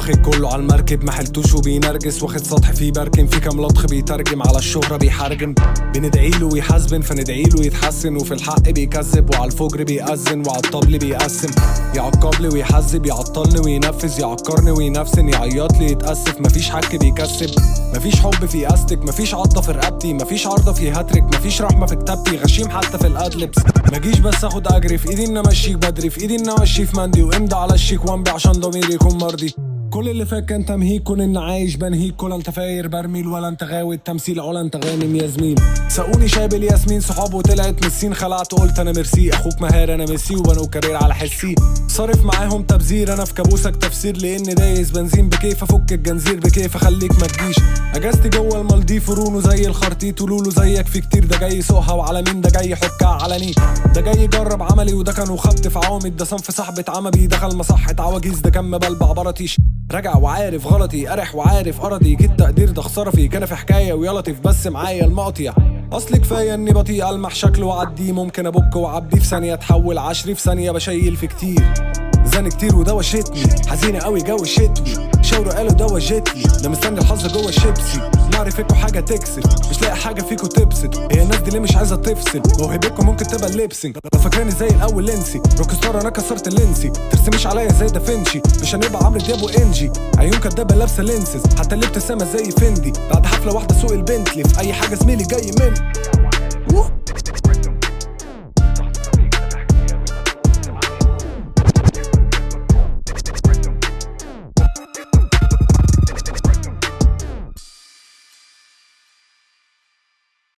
واخد كله على المركب ما حلتوش وبينرجس واخد سطح فيه بركن في كام لطخ بيترجم على الشهرة بيحرجم بندعي له ويحاسبن فندعي له يتحسن وفي الحق بيكذب وعلى الفجر بيأذن وعلى الطبل بيقسم يعقب لي ويحذب يعطلني وينفذ يعكرني وينفسن يعيط لي يتأسف مفيش حك بيكسب مفيش حب في استك مفيش عضة في رقبتي مفيش عرضة في هاتريك مفيش رحمة في كتابتي غشيم حتى في الادلبس مجيش بس اخد اجري في ايدي ان امشيك بدري في ايدي ان امشي في مندي وامضي على الشيك وامضي عشان ضميري يكون مرضي كل اللي فات كان تمهيد كون ان عايش بنهيك ولا انت فاير برميل ولا انت غاوي التمثيل ولا انت غانم يا زميل سقوني شايب الياسمين صحابه طلعت من السين خلعت قلت انا ميرسي اخوك مهار انا ميسي وبنو كارير على حسي صارف معاهم تبذير انا في كابوسك تفسير لان دايس بنزين بكيف افك الجنزير بكيف اخليك ما تجيش اجازتي جوه المالديف ورونو زي الخرطيط ولولو زيك في كتير ده جاي سوقها وعلى مين ده جاي يحكها علني ده جاي يجرب عملي وده كان وخبط في عوامد ده صنف صاحبة عمبي دخل مصحة عواجيز ده كان مبلبع برطيش راجع وعارف غلطي قرح وعارف ارضي جيت تقدير ده خساره في كان في حكايه ويا لطيف بس معايا المقطيع اصل كفايه اني بطيء المح شكله وعديه ممكن ابك واعبيه في ثانيه اتحول عشري في ثانيه بشيل في كتير زان كتير وده وشتني حزينه قوي جو شتوي شاوروا قالوا ده وجتني ده مستني الحظ جوه الشيبسي نعرف فيكوا حاجه تكسب مش لاقي حاجه فيكوا تبسط هي الناس دي ليه مش عايزه تفصل موهبتكم ممكن تبقى الليبسنج لو فاكراني زي الاول لينسي روك ستار انا كسرت اللينسي ترسميش عليا زي دافنشي مش هنبقى عمرو دياب وانجي عيون كدابه لابسه لينسز حتى اللي ابتسامه زي فندي بعد حفله واحده سوق البنتلي في اي حاجه زميلي جاي مني